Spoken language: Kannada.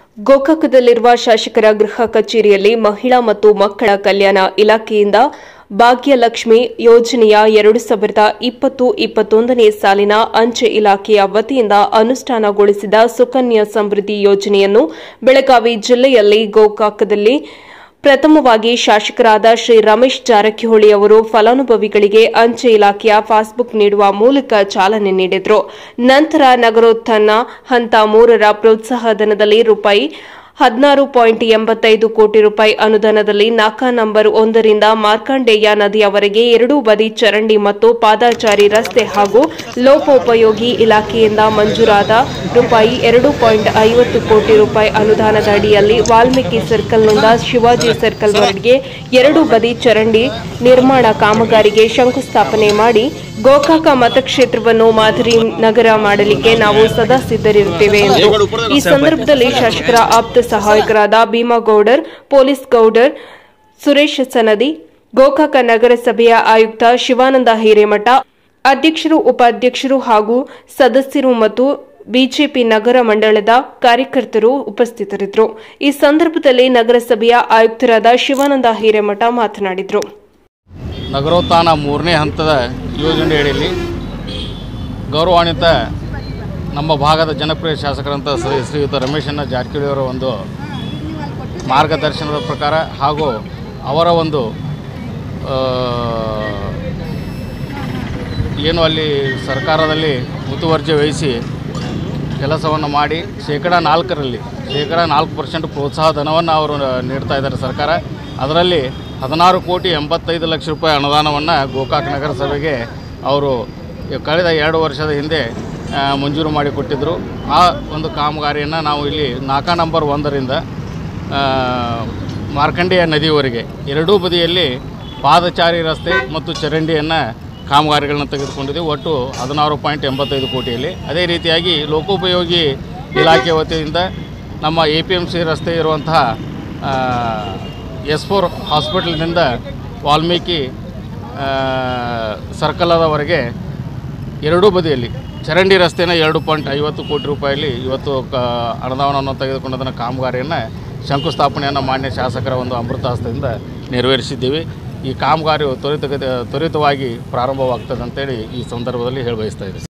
ಗೋಕಾಕದಲ್ಲಿರುವ ಶಾಸಕರ ಗೃಹ ಕಚೇರಿಯಲ್ಲಿ ಮಹಿಳಾ ಮತ್ತು ಮಕ್ಕಳ ಕಲ್ಯಾಣ ಇಲಾಖೆಯಿಂದ ಭಾಗ್ಯಲಕ್ಷ್ಮಿ ಯೋಜನೆಯ ಎರಡು ಸಾವಿರದ ಇಪ್ಪತ್ತು ಇಪ್ಪತ್ತೊಂದನೇ ಸಾಲಿನ ಅಂಚೆ ಇಲಾಖೆಯ ವತಿಯಿಂದ ಅನುಷ್ಠಾನಗೊಳಿಸಿದ ಸುಕನ್ಯಾ ಸಮೃದ್ಧಿ ಯೋಜನೆಯನ್ನು ಬೆಳಗಾವಿ ಜಿಲ್ಲೆಯಲ್ಲಿ ಗೋಕಾಕದಲ್ಲಿ ಪ್ರಥಮವಾಗಿ ಶಾಸಕರಾದ ಶ್ರೀ ರಮೇಶ್ ಜಾರಕಿಹೊಳಿ ಅವರು ಫಲಾನುಭವಿಗಳಿಗೆ ಅಂಚೆ ಇಲಾಖೆಯ ಪಾಸ್ಬುಕ್ ನೀಡುವ ಮೂಲಕ ಚಾಲನೆ ನೀಡಿದರು ನಂತರ ನಗರೋತ್ಥಾನ ಹಂತ ಮೂರರ ಪ್ರೋತ್ಸಾಹಧನದಲ್ಲಿ ರೂಪಾಯಿ ಹದಿನಾರು ಪಾಯಿಂಟ್ ಎಂಬತ್ತೈದು ಕೋಟಿ ರೂಪಾಯಿ ಅನುದಾನದಲ್ಲಿ ನಾಕಾ ನಂಬರ್ ಒಂದರಿಂದ ಮಾರ್ಕಂಡೇಯ ನದಿಯವರೆಗೆ ಎರಡೂ ಬದಿ ಚರಂಡಿ ಮತ್ತು ಪಾದಾಚಾರಿ ರಸ್ತೆ ಹಾಗೂ ಲೋಕೋಪಯೋಗಿ ಇಲಾಖೆಯಿಂದ ಮಂಜೂರಾದ ರೂಪಾಯಿ ಎರಡು ಪಾಯಿಂಟ್ ಐವತ್ತು ಕೋಟಿ ರೂಪಾಯಿ ಅನುದಾನದ ಅಡಿಯಲ್ಲಿ ವಾಲ್ಮೀಕಿ ಸರ್ಕಲ್ನಿಂದ ಶಿವಾಜಿ ಸರ್ಕಲ್ವರೆಗೆ ಎರಡೂ ಬದಿ ಚರಂಡಿ ನಿರ್ಮಾಣ ಕಾಮಗಾರಿಗೆ ಶಂಕುಸ್ಥಾಪನೆ ಮಾಡಿ ಗೋಕಾಕ ಮತಕ್ಷೇತ್ರವನ್ನು ಮಾದರಿ ನಗರ ಮಾಡಲಿಕ್ಕೆ ನಾವು ಸದಾ ಸಿದ್ಧರಿರುತ್ತೇವೆ ಎಂದು ಈ ಸಂದರ್ಭದಲ್ಲಿ ಶಾಸಕರ ಆಪ್ತ ಸಹಾಯಕರಾದ ಭೀಮಗೌಡರ್ ಪೊಲೀಸ್ ಗೌಡರ್ ಸುರೇಶ್ ಸನದಿ ಗೋಕಾಕ ನಗರಸಭೆಯ ಆಯುಕ್ತ ಶಿವಾನಂದ ಹಿರೇಮಠ ಅಧ್ಯಕ್ಷರು ಉಪಾಧ್ಯಕ್ಷರು ಹಾಗೂ ಸದಸ್ಯರು ಮತ್ತು ಬಿಜೆಪಿ ನಗರ ಮಂಡಳದ ಕಾರ್ಯಕರ್ತರು ಉಪಸ್ಥಿತರಿದ್ದರು ಈ ಸಂದರ್ಭದಲ್ಲಿ ನಗರಸಭೆಯ ಆಯುಕ್ತರಾದ ಶಿವಾನಂದ ಹಿರೇಮಠ ಮಾತನಾಡಿದರು ನಗರೋತ್ಥಾನ ಮೂರನೇ ಹಂತದ ಯೋಜನೆ ಅಡಿಯಲ್ಲಿ ಗೌರವಾನ್ವಿತ ನಮ್ಮ ಭಾಗದ ಜನಪ್ರಿಯ ಶಾಸಕರಂತ ಶ್ರೀ ಶ್ರೀಯುತ ರಮೇಶಣ್ಣ ಜಾರಕಿಹೊಳಿ ಅವರ ಒಂದು ಮಾರ್ಗದರ್ಶನದ ಪ್ರಕಾರ ಹಾಗೂ ಅವರ ಒಂದು ಆ, ಏನು ಅಲ್ಲಿ ಸರ್ಕಾರದಲ್ಲಿ ಮುತುವರ್ಜಿ ವಹಿಸಿ ಕೆಲಸವನ್ನು ಮಾಡಿ ಶೇಕಡ ನಾಲ್ಕರಲ್ಲಿ ಶೇಕಡ ನಾಲ್ಕು ಪರ್ಸೆಂಟ್ ಪ್ರೋತ್ಸಾಹ ಧನವನ್ನು ಅವರು ನೀಡ್ತಾ ಇದ್ದಾರೆ ಸರ್ಕಾರ ಅದರಲ್ಲಿ ಹದಿನಾರು ಕೋಟಿ ಎಂಬತ್ತೈದು ಲಕ್ಷ ರೂಪಾಯಿ ಅನುದಾನವನ್ನು ಗೋಕಾಕ್ ನಗರಸಭೆಗೆ ಅವರು ಕಳೆದ ಎರಡು ವರ್ಷದ ಹಿಂದೆ ಆ, ಮಂಜೂರು ಮಾಡಿಕೊಟ್ಟಿದ್ದರು ಆ ಒಂದು ಕಾಮಗಾರಿಯನ್ನು ನಾವು ಇಲ್ಲಿ ನಾಲ್ಕಾ ನಂಬರ್ ಒಂದರಿಂದ ಆ, ಮಾರ್ಕಂಡೇಯ ನದಿಯವರೆಗೆ ಎರಡೂ ಬದಿಯಲ್ಲಿ ಪಾದಚಾರಿ ರಸ್ತೆ ಮತ್ತು ಚರಂಡಿಯನ್ನು ಕಾಮಗಾರಿಗಳನ್ನ ತೆಗೆದುಕೊಂಡಿದ್ದೀವಿ ಒಟ್ಟು ಹದಿನಾರು ಪಾಯಿಂಟ್ ಎಂಬತ್ತೈದು ಕೋಟಿಯಲ್ಲಿ ಅದೇ ರೀತಿಯಾಗಿ ಲೋಕೋಪಯೋಗಿ ಇಲಾಖೆ ವತಿಯಿಂದ ನಮ್ಮ ಎ ಪಿ ಎಮ್ ಸಿ ರಸ್ತೆ ಇರುವಂತಹ ಎಸ್ ಫೋರ್ ಹಾಸ್ಪಿಟಲ್ನಿಂದ ವಾಲ್ಮೀಕಿ ಆ, ಸರ್ಕಲದವರೆಗೆ ಎರಡೂ ಬದಿಯಲ್ಲಿ ಚರಂಡಿ ರಸ್ತೆನ ಎರಡು ಪಾಯಿಂಟ್ ಐವತ್ತು ಕೋಟಿ ರೂಪಾಯಲ್ಲಿ ಇವತ್ತು ಕ ಅನುದಾನವನ್ನು ತೆಗೆದುಕೊಂಡದನ್ನು ಕಾಮಗಾರಿಯನ್ನು ಶಂಕುಸ್ಥಾಪನೆಯನ್ನು ಮಾನ್ಯ ಶಾಸಕರ ಒಂದು ಅಮೃತ ಹಸ್ತದಿಂದ ನೆರವೇರಿಸಿದ್ದೀವಿ ಈ ಕಾಮಗಾರಿಯು ತ್ವರಿತಗತಿ ತ್ವರಿತವಾಗಿ ಪ್ರಾರಂಭವಾಗ್ತದೆ ಅಂತೇಳಿ ಈ ಸಂದರ್ಭದಲ್ಲಿ ಹೇಳಿ ಬಯಸ್ತಾ ಇದ್ದೀನಿ